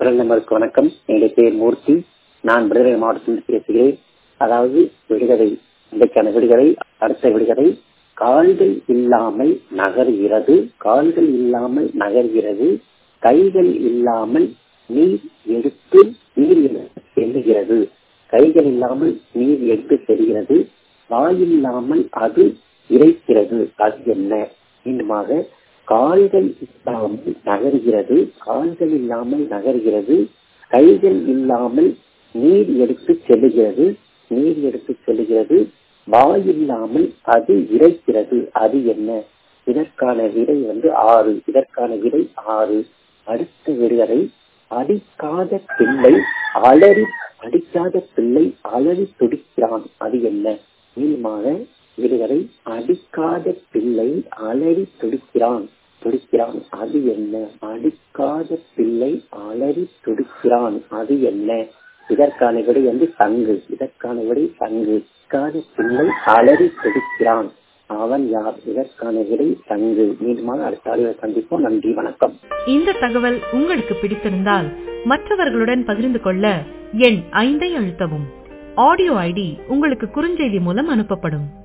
பிரதமருக்கு வணக்கம் என்னுடைய பேர் மூர்த்தி நான் விடுதலை மாவட்டத்தில் பேசுகிறேன் அதாவது விடுகதை இன்றைக்கான விடுகதை அடுத்த விடுகதை கால்கள் இல்லாமல் நகர்கிறது கால்கள் இல்லாமல் நகர்கிறது கைகள் இல்லாமல் நீர் எடுத்து நீர் எடுத்து செல்லுகிறது கைகள் இல்லாமல் நீர் எடுத்து செல்கிறது வாயில்லாமல் அது இறைக்கிறது அது என்ன மீண்டுமாக கால்கள் இல்லாமல் நகர்கிறது கால்கள் இல்லாமல் நகர்கிறது கைகள் இல்லாமல் நீர் எடுத்து செல்லுகிறது நீர் எடுத்து செல்லுகிறது வாயில்லாமல் அது இறைக்கிறது அது என்ன இதற்கான விடை வந்து ஆறு இதற்கான விடை ஆறு அடுத்த விடுகதை அடிக்காத பிள்ளை அலறி அடிக்காத பிள்ளை அலறி துடிக்கிறான் அது என்ன மீண்டுமாக விடுகதை அடிக்காத பிள்ளை அலறி துடிக்கிறான் துடிக்கிறான் அது என்ன அடிக்காத பிள்ளை அலறி துடிக்கிறான் அது என்ன இதற்கான விடை வந்து சங்கு இதற்கான விடை சங்கு காத பிள்ளை அலறி துடிக்கிறான் அவன் யார் இதற்கான விடை சங்கு மீண்டுமாக அடுத்த ஆடியோ சந்திப்போம் நன்றி வணக்கம் இந்த தகவல் உங்களுக்கு பிடித்திருந்தால் மற்றவர்களுடன் பகிர்ந்து கொள்ள எண் ஐந்தை அழுத்தவும் ஆடியோ ஐடி உங்களுக்கு குறுஞ்செய்தி மூலம் அனுப்பப்படும்